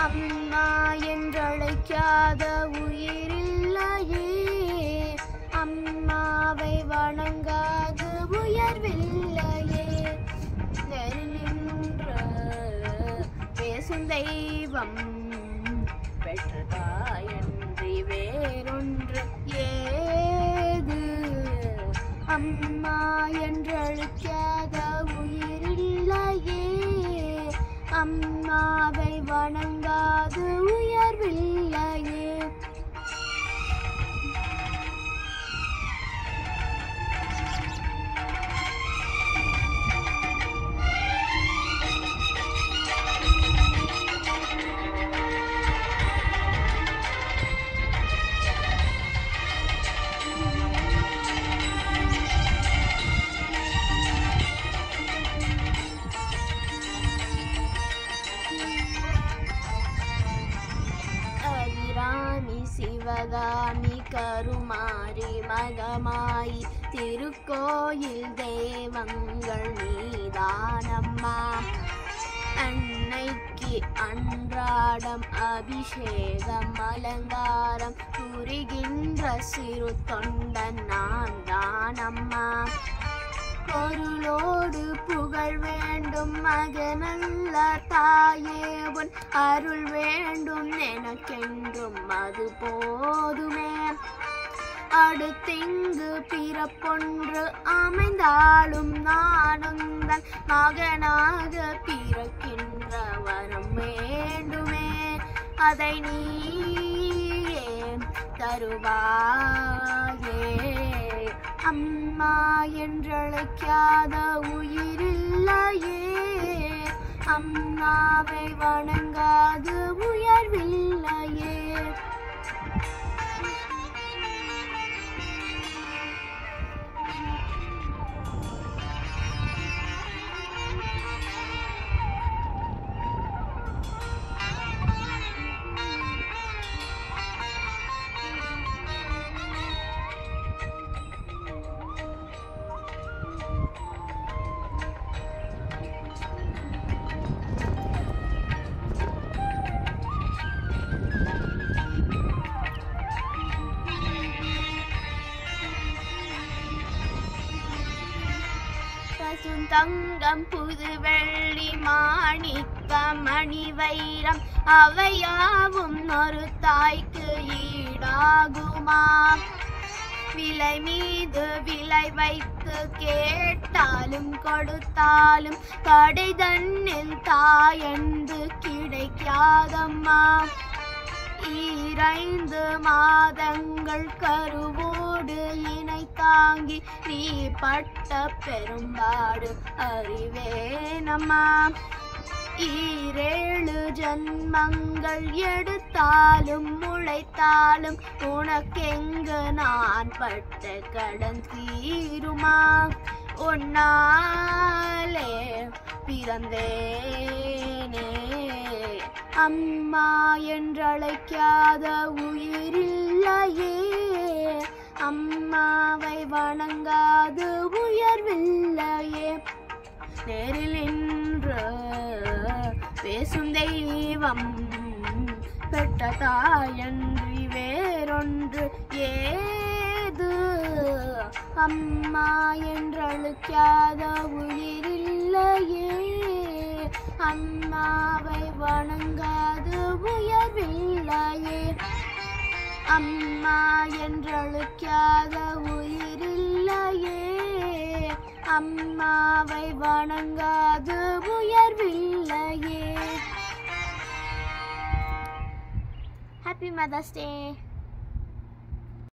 அம்மா என்றழைக்காத உயிரில்லையே அம்மாவை வணங்காது உயர்வில்லையே நெருநின்ற பேசும் தெய்வம் பெற்றதாயன்றி வேறொன்று ஏது அம்மா என்றழைக்காத உயிரில்லையே அம்மாவை வணங்காது உயர்வில்லையே அபிராமி சிவகாமி கருமாரி மகமாயி திருக்கோயில் தேவங்கள் நீதானம்மா அன்னைக்கு அன்றாடம் அபிஷேகம் அலங்காரம் புரிகின்ற சிறு தொண்டன் நான் தானம்மா பொருளோடு புகழ் வேண்டும் மகனல்ல தாயே உன் அருள் வேண்டும் எனக்கென்றும் அது போதுமே அடுத்திங்கு பிறப்பொன்று அமைந்தாலும் நானும் தன் மகனாக பிறக்கின்ற வரம் வேண்டுமே அதை நீ ஏன் தருவாயே அம்மா என்றழைக்காத உயிரில்லையே அம்மாவை வணங்காது உயர்வில்லையே பசும் தங்கம் புது வெள்ளி மாணிக்கம் மணி வைரம் அவையாவும் ஒரு தாய்க்கு ஈடாகுமா விலை மீது விலை வைத்து கேட்டாலும் கொடுத்தாலும் கடை தன்னில் தாயன்று கிடைக்காதம்மா ஈரைந்து மாதங்கள் கருவோடு இணை தாங்கி நீ பட்ட பெரும்பாடு அறிவேனம்மா ஈரேழு ஜன்மங்கள் எடுத்தாலும் முளைத்தாலும் உனக்கெங்கு நான் பட்ட கடன் தீருமா உன்னாலே பிறந்தேனே அம்மா என்றழைக்காத உயிரில்லையே அம்மாவை வணங்காது உயர்வில்லையே நேரில் நின்று பேசும் தெய்வம் பெற்ற தாயன்றி வேறொன்று ஏது அம்மா என்றழுக்காத உயிரில்லையே அம்மாவை வணங்காது உயர்வில்லையே அம்மா என்றழுக்காத உயிரில்லையே அம்மாவை வணங்காது உயர்வில்லையே ஹாப்பி மதர்ஸ் டே